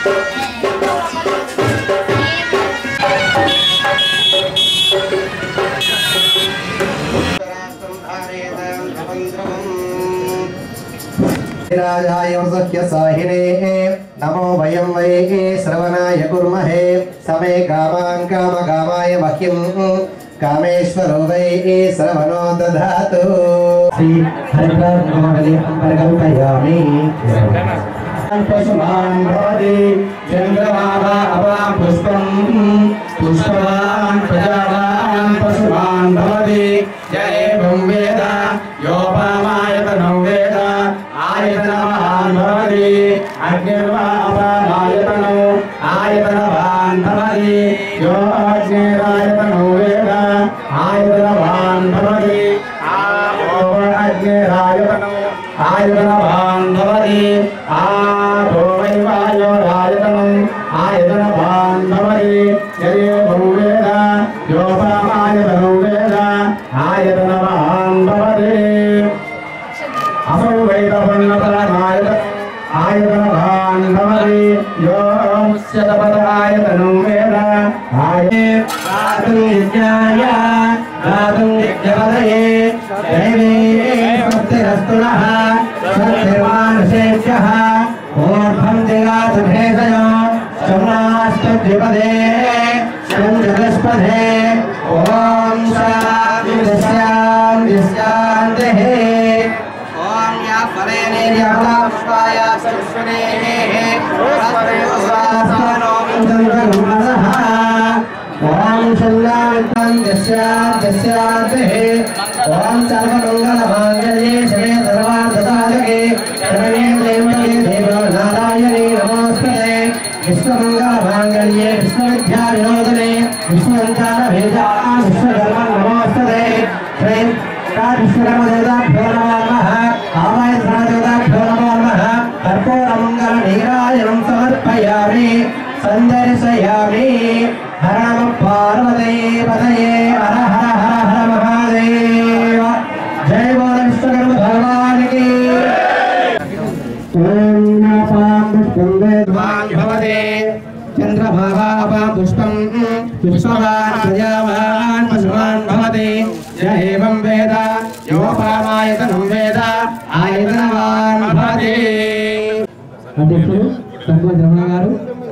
राजाय वसह्य साहिने नमो वयं वै श्रवणाय कुर्महे समे कामान् कामकामाय मह्यं कामेश्वरो वै श्रवणो दधातु श्री हरिकल्पयामि पशुमान् भवति चन्द्रमावा अवां पुष्पं पुष्पवान् प्रजावान् पशुमान् भवति य एवं वेद योपामायतनं वेद आयतनवान् भवति अग्निर्वा अपामायतनो आयतनवान् भवति यो अग्निरायतनो वेद आयतनवान् भवति आपो अग्निरायतनो आयतनवान् भवति आपो वै वायोरायतनम् आयतनवान् भवति यदेवं वेद योपामायतनो वेद आयतनवान् भवति असौ वैतपन्नतनायत आयतनवान् भवति यो मुच्यतपदायतनं वेद आये गातुं यज्ञाय गातुं यज्ञपदये दैवे स्वस्तिरस्तु नः स्वस्तिर्मानुषेभ्यः ऊर्ध्वं दिगातु भेदयो शम्नास्तद्विपदे शञ्जगस्पदे ॐ शान्ति शान्ति शान्तिः ॐ या फलेने यापुष्पाय सरस्वतेः स्वस्तिर्वासनो चन्द्रगुणः ॐ शल्यान्तं यस्याद्यस्याद्भिः ॐ सर्वमङ्गलमाङ्गल्ये शिवे सर्वार्थसाधके शरणे त्र्यम्बके देवो नारायणे नमोऽस्तुते विश्वमङ्गलमाङ्गल्ये विश्वविद्याविनोदने विश्वसञ्चारभेदा विश्वकर्म नमोऽस्तुते श्रीं विश्वकर्मदेवताभ्यो नमो नमः आवाय देवताभ्यो नमो नमः कर्पूरमङ्गलनीराजनं समर्पयामि सन्दर्शयामि हर नमः पार्वते पतये हर हर हर हर महादेव जय बोल विश्वकर्म भगवान की ॐ नापां पुष्पं वेदवान् भवते चन्द्रभागापां पुष्पं पुष्पवान् प्रजावान् पशुवान् भवति य एवं वेद योपामायतनं वेद आयतनवान् भवति అధ్యక్షుడు సంకోచ్ రమణ గారు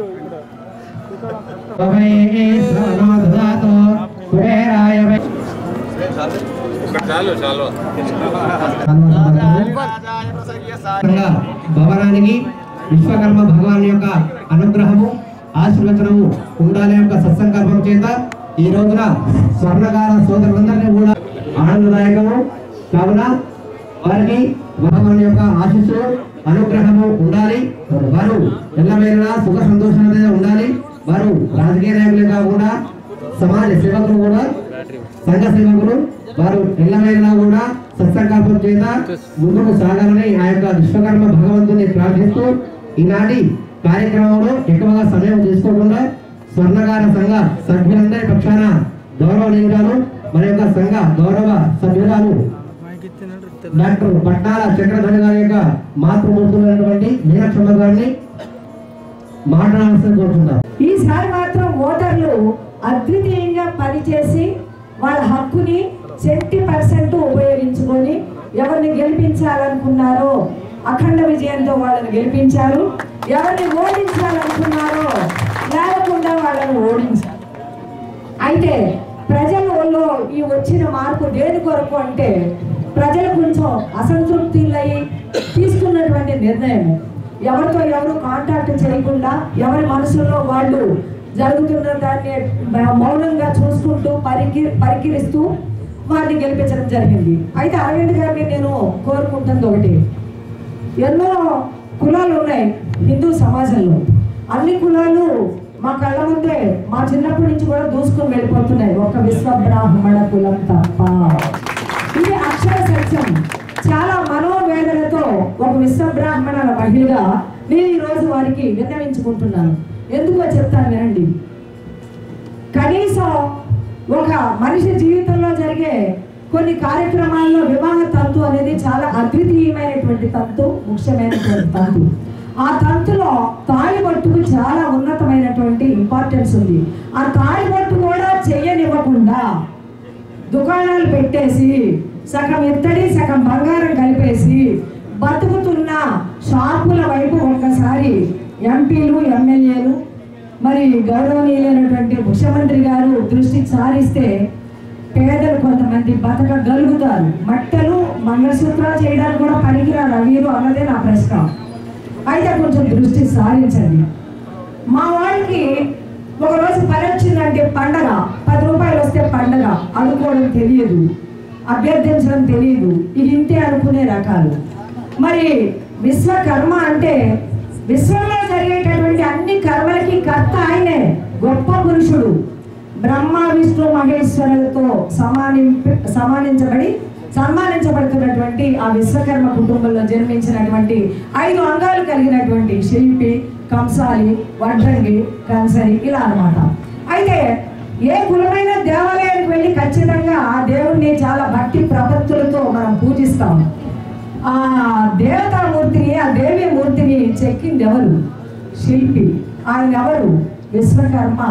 భవనానికి విశ్వకర్మ భగవాన్ యొక్క అనుగ్రహము ఆశీర్వచనము ఉండాలి యొక్క సత్సంకల్పం చేత ఈ రోజున స్వర్ణకార సోదరులందరినీ కూడా ఆనందదాయకము కావున వారికి భగవాన్ యొక్క ఆశీస్సులు అనుగ్రహము ఉండాలి వారు ఎల్లవేళలా సుఖ సంతోషాలతో ఉండాలి వారు రాజకీయ నాయకులే కాకుండా సమాజ సేవకులు కూడా సంఘ సేవకులు వారు ఎల్లవేళలా కూడా సత్సంకల్పం చేత ముందుకు సాగాలని ఆ యొక్క విశ్వకర్మ భగవంతుని ప్రార్థిస్తూ ఈనాటి కార్యక్రమంలో ఎక్కువగా సమయం తీసుకోకుండా స్వర్ణకార సంఘ సభ్యులందరి పక్షాన గౌరవనీయురాలు మన యొక్క సంఘ గౌరవ సభ్యురాలు డాక్టర్ పట్టాల చక్రధర్ గారి యొక్క మాతృమూర్తులైనటువంటి మీనాక్షమ్మ గారిని మాట్లాడాల్సిన కోరుతున్నాను ఈసారి మాత్రం ఓటర్లు అద్వితీయంగా పనిచేసి వాళ్ళ హక్కుని సెంటీ పర్సెంట్ ఉపయోగించుకొని ఎవరిని గెలిపించాలనుకున్నారో అఖండ విజయంతో వాళ్ళని గెలిపించారు ఎవరిని ఓడించాలనుకున్నారో లేకుండా వాళ్ళని ఓడించారు అయితే ప్రజలలో ఈ వచ్చిన మార్పు దేని కొరకు అంటే ప్రజలు కొంచెం అసంతృప్తిలయ్యి తీసుకున్నటువంటి నిర్ణయం ఎవరితో ఎవరు కాంటాక్ట్ చేయకుండా ఎవరి మనసులో వాళ్ళు జరుగుతున్న దాన్ని మౌనంగా చూసుకుంటూ పరికి పరికిరిస్తూ వారిని గెలిపించడం జరిగింది అయితే అరవింద్ గారిని నేను కోరుకుంటుంది ఒకటి ఎన్నో కులాలు ఉన్నాయి హిందూ సమాజంలో అన్ని కులాలు మా కళ్ళ ముందే మా చిన్నప్పటి నుంచి కూడా దూసుకొని వెళ్ళిపోతున్నాయి ఒక విశ్వ బ్రాహ్మణ కులం తప్ప ఇది అక్షర సత్యం చాలా మనోవేదనతో ఒక విశ్వ బ్రాహ్మణ మహిళగా నేను ఈ రోజు వారికి విన్నవించుకుంటున్నాను ఎందుకో చెప్తాను వినండి కనీసం ఒక మనిషి జీవితంలో జరిగే కొన్ని కార్యక్రమాల్లో వివాహ తంతు అనేది చాలా అద్వితీయమైనటువంటి తంతు ముఖ్యమైనటువంటి తంతు ఆ తంతులో తాళిబొట్టుకు చాలా ఉన్నతమైనటువంటి ఇంపార్టెన్స్ ఉంది ఆ తాళిబొట్టు కూడా చెయ్యనివ్వకుండా దుకాణాలు పెట్టేసి సగం ఇత్తడి సగం బంగారం కలిపేసి బతుకుతున్న షాపుల వైపు ఒక్కసారి ఎంపీలు ఎమ్మెల్యేలు మరి గౌరవనీయులైనటువంటి ముఖ్యమంత్రి గారు దృష్టికి సారిస్తే పేదలు కొంతమంది బతకగలుగుతారు మట్టలు మంగళసూత్రాలు చేయడానికి కూడా పనికిరారు వీరు అన్నదే నా ప్రశ్న అయితే కొంచెం దృష్టి సారించండి మా వాళ్ళకి ఒక రోజు పని వచ్చిందంటే పండగ పది రూపాయలు వస్తే పండగ అడుక్కోవడం తెలియదు అభ్యర్థించడం తెలియదు ఇది ఇంతే అనుకునే రకాలు మరి విశ్వకర్మ అంటే విశ్వంలో జరిగేటటువంటి అన్ని కర్మలకి కర్త ఆయనే గొప్ప పురుషుడు బ్రహ్మ విష్ణు మహేశ్వరులతో సమానింప సమానించబడి సన్మానించబడుతున్నటువంటి ఆ విశ్వకర్మ కుటుంబంలో జన్మించినటువంటి ఐదు అంగాలు కలిగినటువంటి శిల్పి కంసాలి వడ్రంగి కంసరి ఇలా అన్నమాట అయితే ఏ కులమైన దేవాలయానికి వెళ్ళి ఖచ్చితంగా ఆ దేవుణ్ణి చాలా భక్తి ప్రపత్తులతో మనం పూజిస్తాం ఆ దేవతామూర్తిని ఆ దేవి మూర్తిని చెక్కింది ఎవరు శిల్పి ఆయన ఎవరు విశ్వకర్మ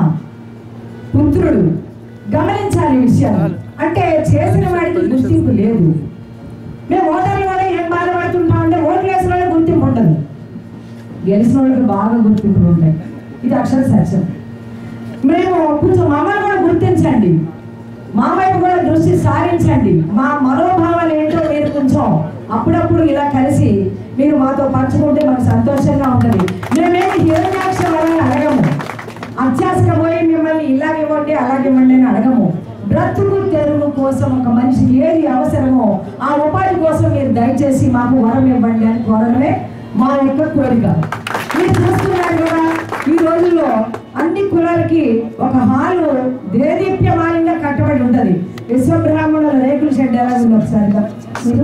పుత్రుడు గమనించాలి ఈ విషయం అంటే చేసిన వాడికి గుర్తింపు లేదు మేము ఓటర్ల వల్ల ఏం బాధపడుతుంటాం అంటే ఓట్లు వేసిన వాళ్ళకి గుర్తింపు ఉండదు గెలిచిన వాళ్ళకి బాగా గుర్తింపులు ఉంటాయి ఇది అక్షర సత్యం మేము కొంచెం మమ్మల్ని కూడా గుర్తించండి మా వైపు కూడా దృష్టి సారించండి మా మనోభావాలు ఏంటో మీరు కొంచెం అప్పుడప్పుడు ఇలా కలిసి మీరు మాతో పంచుకుంటే మాకు సంతోషంగా ఉంటుంది మేమేమి హిరణ్యాక్ష వలని అడగము అత్యాసగా పోయి మిమ్మల్ని ఇలాగే ఇవ్వండి అలాగే ఇవ్వండి అని అడగము బ్రతుకు తెరువు కోసం ఒక మనిషికి ఏది అవసరమో ఆ ఉపాధి కోసం మీరు దయచేసి మాకు వరం ఇవ్వండి అని కోరడమే మా యొక్క కోరిక మీరు చూస్తున్నారు కదా ఈ రోజుల్లో అన్ని కులాలకి ఒక హాలు దేదీప్యమానంగా కట్టబడి ఉంటది విశ్వబ్రాహ్మణుల రేకుల షెడ్ ఎలా ఉంది ఒకసారి మీరు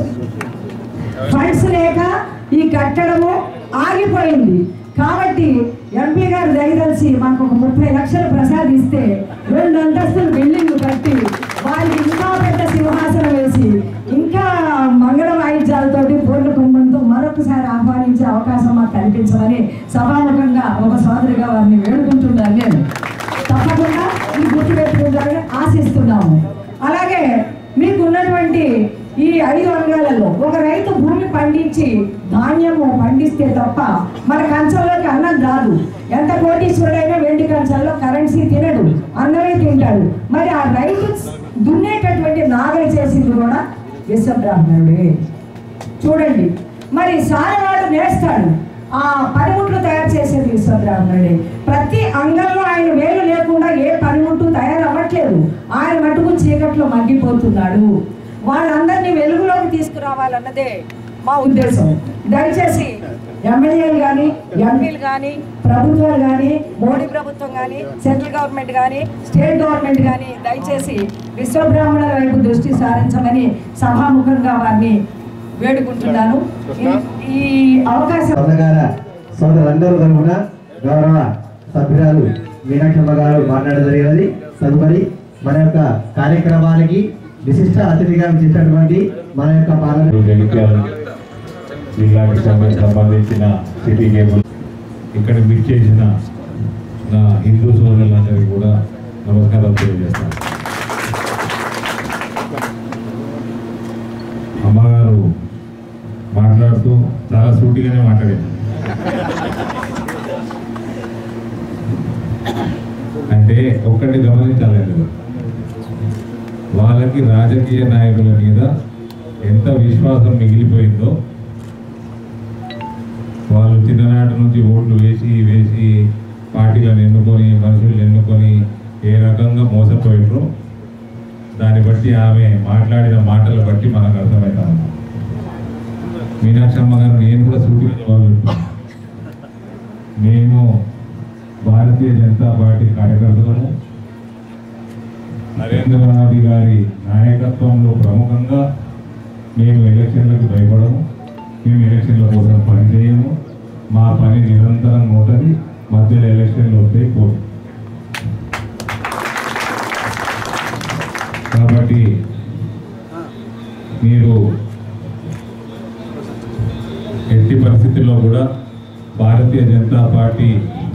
ఫండ్స్ లేక ఈ కట్టడము ఆగిపోయింది కాబట్టి ఎంపీ గారు దయదలిచి మాకు ఒక ముప్పై లక్షలు ప్రసాదిస్తే రెండు అంతస్తులు బిల్డింగ్ కట్టి వారికి ఇంకా పెద్ద సింహాసనం వేసి ఇంకా మంగళ వాయిద్యాలతోటి పూర్ణ కుంభంతో మరొకసారి ఆహ్వానించే అవకాశం మాకు కల్పించమని సభాముఖంగా ఒక సోదరిగా వారిని వేడుకుంటున్నాను నేను తప్పకుండా ఈ గుర్తు పెట్టుకుంటారని ఆశిస్తున్నాము అలాగే మీకు ఉన్నటువంటి ఈ ఐదు అంగాలలో ఒక రైతు భూమి పండించి ధాన్యము పండిస్తే తప్ప మన కంచంలోకి అన్నం రాదు ఎంత కోటీశ్వరుడైనా వెండి కంచంలో కరెన్సీ తినడు అన్నమే తింటాడు మరి ఆ రైతు దున్నేటటువంటి నాగలి చేసింది కూడా విశ్వబ్రాహ్మణుడే చూడండి మరి సారవాడు నేస్తాడు ఆ పనిముట్లు తయారు చేసేది విశ్వబ్రాహ్మణుడే ప్రతి అంగంలో ఆయన వేలు లేకుండా ఏ పనిముట్టు తయారు అవ్వట్లేదు ఆయన మటుకు చీకట్లో మగ్గిపోతున్నాడు వాళ్ళందరినీ వెలుగులోకి తీసుకురావాలన్నదే మా ఉద్దేశం దయచేసి ఎమ్మెల్యేలు కానీ ఎంపీలు కానీ ప్రభుత్వాలు కానీ మోడీ ప్రభుత్వం కానీ సెంట్రల్ గవర్నమెంట్ కానీ స్టేట్ గవర్నమెంట్ కానీ దయచేసి విశ్వబ్రాహ్మణుల వైపు దృష్టి సారించమని సభాముఖంగా వారిని వేడుకుంటున్నాను ఈ- ఈ అవకాశం స్వర్ణగార సోదరులందరూ తరఫున గౌరవ సభ్యురాలు మీనాక్షమ్మ గారు మాట్లాడడం జరిగినది తదుపరి మన యొక్క కార్యక్రమానికి విశిష్ట అతిథిగా చేసినటువంటి మన యొక్క పాలన జగిత్యాల జిల్లాకి సంబంధించి సంబంధించిన సిటీ కేబుల్ ఇక్కడ మిట్ చేసిన నా హిందూ సోదరులందరికీ కూడా నమస్కారాలు తెలియజేస్తాను అమ్మగారు మాట్లాడుతూ చాలా సూటిగానే మాట్లాడింది అంటే ఒక్కటి గమనించాలి అందులో. వాళ్ళకి రాజకీయ నాయకుల మీద ఎంత విశ్వాసం మిగిలిపోయిందో వాళ్ళు చిన్ననాటి నుంచి ఓట్లు వేసి వేసి పార్టీలను ఎన్నుకొని మనుషులను ఎన్నుకొని ఏ రకంగా మోసపోయినరో దాన్ని బట్టి ఆమె మాట్లాడిన మాటలు బట్టి మనకు అర్థమవుతా ఉంది మీనాక్షమ్మ గారు నేను కూడా సూటిగా జవాబు చెప్తాను మేము భారతీయ జనతా పార్టీ కార్యకర్తలను నరేంద్ర మోదీ గారి నాయకత్వంలో ప్రముఖంగా మేము ఎలక్షన్లకు భయపడము మేము ఎలక్షన్ల కోసం పనిచేయము మా పని నిరంతరంగా ఉంటుంది మధ్యలో ఎలక్షన్లు వస్తాయి పోయి కాబట్టి మీరు ఎట్టి పరిస్థితుల్లో కూడా భారతీయ జనతా పార్టీ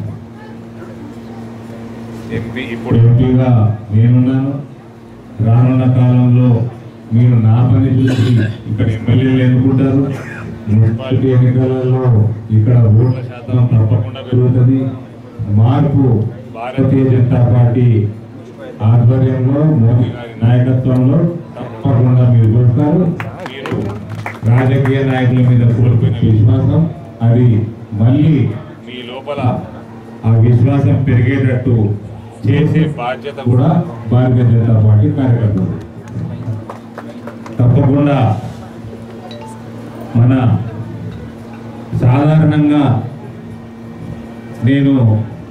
ఎంపీ ఇప్పుడు ఎంపీగా నేనున్నాను రానున్న కాలంలో మీరు నా పని చూసి ఇక్కడ ఎమ్మెల్యేలు ఎన్నుకుంటారు మున్సిపాలిటీ ఎన్నికలలో ఇక్కడ ఓట్ల శాతం తప్పకుండా పెరుగుతుంది మార్పు భారతీయ జనతా పార్టీ ఆధ్వర్యంలో మోదీ గారి నాయకత్వంలో తప్పకుండా మీరు చూస్తారు మీరు రాజకీయ నాయకుల మీద కోల్పోయిన విశ్వాసం అది మళ్ళీ మీ లోపల ఆ విశ్వాసం పెరిగేటట్టు చేసే బాధ్యత కూడా భారతీయ జనతా పార్టీ కార్యకర్తలు తప్పకుండా మన సాధారణంగా నేను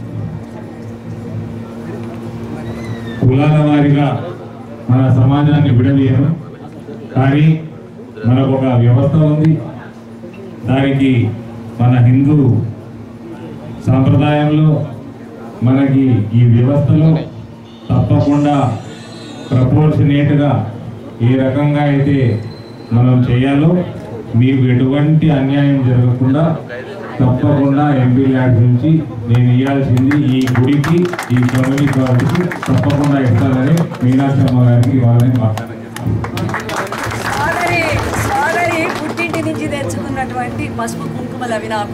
కులాల వారిగా మన సమాజాన్ని విడదీయను కానీ మనకు ఒక వ్యవస్థ ఉంది దానికి మన హిందూ సాంప్రదాయంలో మనకి ఈ వ్యవస్థలో తప్పకుండా ప్రపోర్షనేట్గా ఏ రకంగా అయితే మనం చేయాలో మీకు ఎటువంటి అన్యాయం జరగకుండా తప్పకుండా ఎంపీ ల్యాడ్స్ నుంచి నేను ఇవ్వాల్సింది ఈ గుడికి ఈ కమ్యూనిటీ తప్పకుండా ఇస్తానని మీనాక్షి అమ్మ గారికి వాళ్ళని మాట్లాడారు సోదరి సోదరి పుట్టింటి నుంచి తెచ్చుకున్నటువంటి పసుపు కుంకుమలు అవి నాకు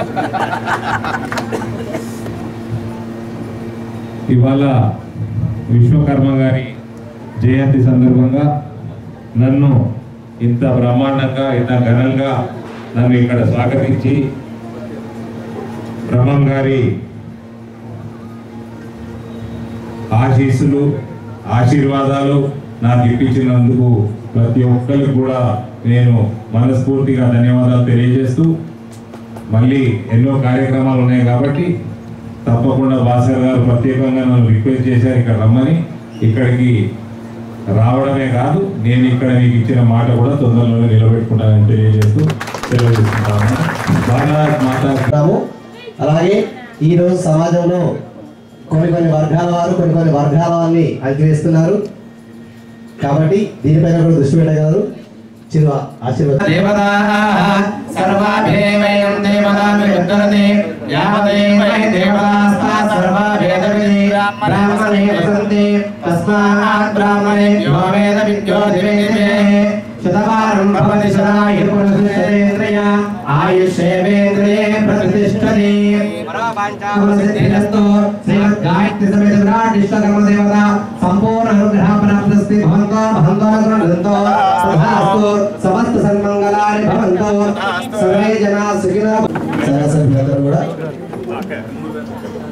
ఇవాళ విశ్వకర్మ గారి జయంతి సందర్భంగా నన్ను ఇంత బ్రహ్మాండంగా ఇంత ఘనంగా నన్ను ఇక్కడ స్వాగతించి బ్రహ్మం గారి ఆశీస్సులు ఆశీర్వాదాలు నాకు ఇప్పించినందుకు ప్రతి ఒక్కరికి కూడా నేను మనస్ఫూర్తిగా ధన్యవాదాలు తెలియజేస్తూ మళ్ళీ ఎన్నో కార్యక్రమాలు ఉన్నాయి కాబట్టి తప్పకుండా భాస్కర్ గారు ప్రత్యేకంగా నన్ను రిక్వెస్ట్ చేశారు ఇక్కడ రమ్మని ఇక్కడికి రావడమే కాదు నేను ఇక్కడ మీకు ఇచ్చిన మాట కూడా తొందరలోనే నిలబెట్టుకుంటానని తెలియజేస్తూ సెలవు తీసుకుంటాను భారత్ మాతా ఉన్నాము అలాగే ఈ రోజు సమాజంలో కొన్ని కొన్ని వర్గాల వారు కొన్ని కొన్ని వర్గాల వారిని అణిచివేస్తున్నారు కాబట్టి దీనిపైన కూడా దృష్టి పెట్టగలరు చిరు ఆశీర్వాదం దేవతా సర్వాభేవయం దేవతామిరుద్ధరతే యావదేవై దేవతాస్తా సర్వాభేదవిధి బ్రాహ్మణే వసంతి తస్మాత్ బ్రాహ్మణే యో వేద విద్యో దివే దివే శతవారం భవతి శతాయుర్పురుషేంద్రియ ఆయుష్యేవేంద్రియే ప్రతిష్టతి మనోవాంఛామసిద్ధిరస్తు శ్రీమద్గాయత్రి సమేత విరాట్ విశ్వకర్మ దేవత సంపూర్ణ అనుగ్రహ ప్రాప్తస్తి భవంతో భవంతో గృహంతో తథాస్తు సమస్త సన్మంగళాని భవంతో సర్వే జనా సుఖినో సరాసరి అందరూ కూడా